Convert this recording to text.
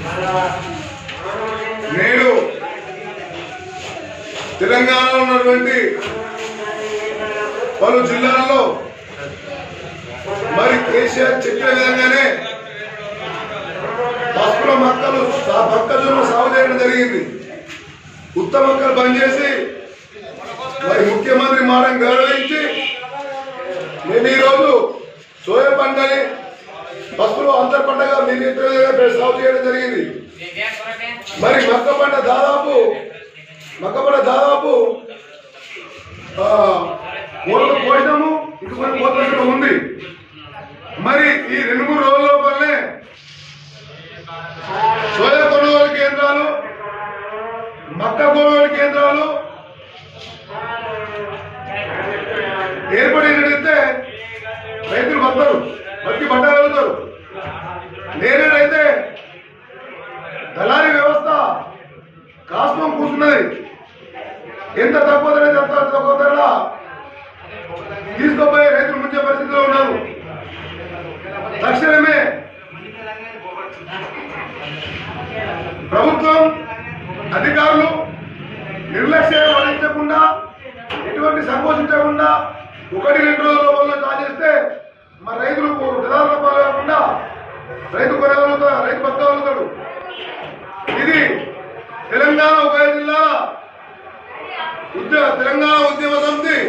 నేడు తెలంగాణలో ఉన్నటువంటి పలు జిల్లాల్లో మరి కేసీఆర్ చెప్పిన విధంగానే పసుపుల మొక్కలు సా- మొక్కజొన్న సాగు చేయడం జరిగింది ఉత్తమ మొక్కలు బంద్ చేసి మరి ముఖ్యమంత్రి మారం గౌరవించి మేము ఈరోజు సోయ పంటని పసుపులో అంతర పంటగా మీరు చెప్పిన విధంగా సాగు చేయడం జరిగింది మరి మక్క పంట దాదాపు మక్క పంట దాదాపు ఆ, కోతలు కోసినాము ఇంక కొన్ని కోతలు ఉంది మరి ఈ రెండు మూడు రోజుల లోపలనే సోయా కొనుగోలు కేంద్రాలు మక్క కొనుగోలు కేంద్రాలు ఏర్పడినట్టయితే రైతులు వస్తారు బతికి పట్టగలుగుతారు లేనట్టయితే దళారీ వ్యవస్థ కాస్తం కూర్చున్నది ఎంత తక్కువ ధర ఎంత తక్కువ ధర తీసుకుపోయే రైతులు ముంచే పరిస్థితిలో ఉన్నారు తక్షణమే ప్రభుత్వం అధికారులు నిర్లక్ష్యం వహించకుండా ఎటువంటి సంకోచించకుండా ఒకటి రెండు రోజుల లోపల కాజేస్తే మన రైతులు ప్రధాన పాల్గొనకుండా రైతు కొనగలుగుతాడు రైతు బతకగలుగుతాడు ఇది తెలంగాణ ఉభయ జిల్లా ఉద్య తెలంగాణ ఉద్యమ సమితి